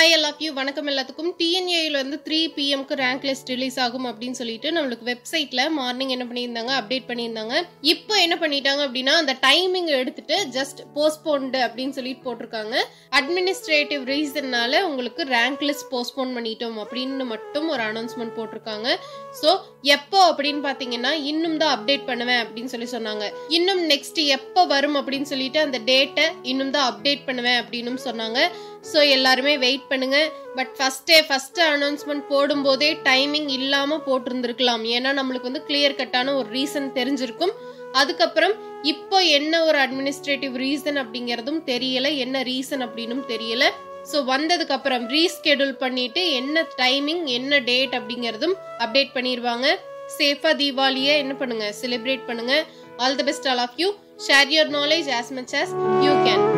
hi எல்லா you வணக்கம் எல்லாத்துக்கும் டிஎன்ஏல வந்து த்ரீ பிஎம்க்கு ரேங்க் லிஸ்ட் ரிலீஸ் ஆகும் அப்படின்னு சொல்லிட்டு நம்மளுக்கு வெப்சைட்ல மார்னிங் என்ன பண்ணியிருந்தாங்க அப்டேட் பண்ணியிருந்தாங்க இப்போ என்ன பண்ணிட்டாங்க அப்படின்னா அந்த டைமிங் எடுத்துட்டு ஜஸ்ட் போஸ்ட்போன்டு அப்படின்னு சொல்லிட்டு போட்டிருக்காங்க அட்மினிஸ்ட்ரேட்டிவ் ரீசன்னால உங்களுக்கு ரேங்க் லிஸ்ட் போஸ்ட்போன் பண்ணிட்டோம் அப்படின்னு மட்டும் ஒரு அனௌன்ஸ்மெண்ட் போட்டிருக்காங்க ஸோ எப்போ அப்படின்னு பார்த்தீங்கன்னா இன்னும் தான் அப்டேட் பண்ணுவேன் அப்படின்னு சொல்லி சொன்னாங்க இன்னும் நெக்ஸ்ட் எப்போ வரும் அப்படின்னு சொல்லிட்டு அந்த டேட்டை இன்னும் தான் அப்டேட் பண்ணுவேன் அப்படின்னு சொன்னாங்க ஸோ எல்லாருமே வெயிட் பண்ணுங்க பட் ஃபர்ஸ்டே ஃபர்ஸ்ட் அனௌன்ஸ்மெண்ட் போடும்போதே டைமிங் இல்லாமல் போட்டிருந்துருக்கலாம் ஏன்னா நம்மளுக்கு வந்து கிளியர் கட்டான ஒரு ரீசன் தெரிஞ்சிருக்கும் அதுக்கப்புறம் இப்போ என்ன ஒரு அட்மினிஸ்ட்ரேட்டிவ் ரீசன் அப்படிங்கிறதும் தெரியல என்ன ரீசன் அப்படின்னும் தெரியல ஸோ வந்ததுக்கு அப்புறம் ரீஸ்கெடியூல் பண்ணிட்டு என்ன டைமிங் என்ன டேட் அப்படிங்கிறதும் அப்டேட் பண்ணிடுவாங்க சேஃபா தீபாவளியை என்ன பண்ணுங்க செலிப்ரேட் பண்ணுங்க all the best all of you share your knowledge as much as you can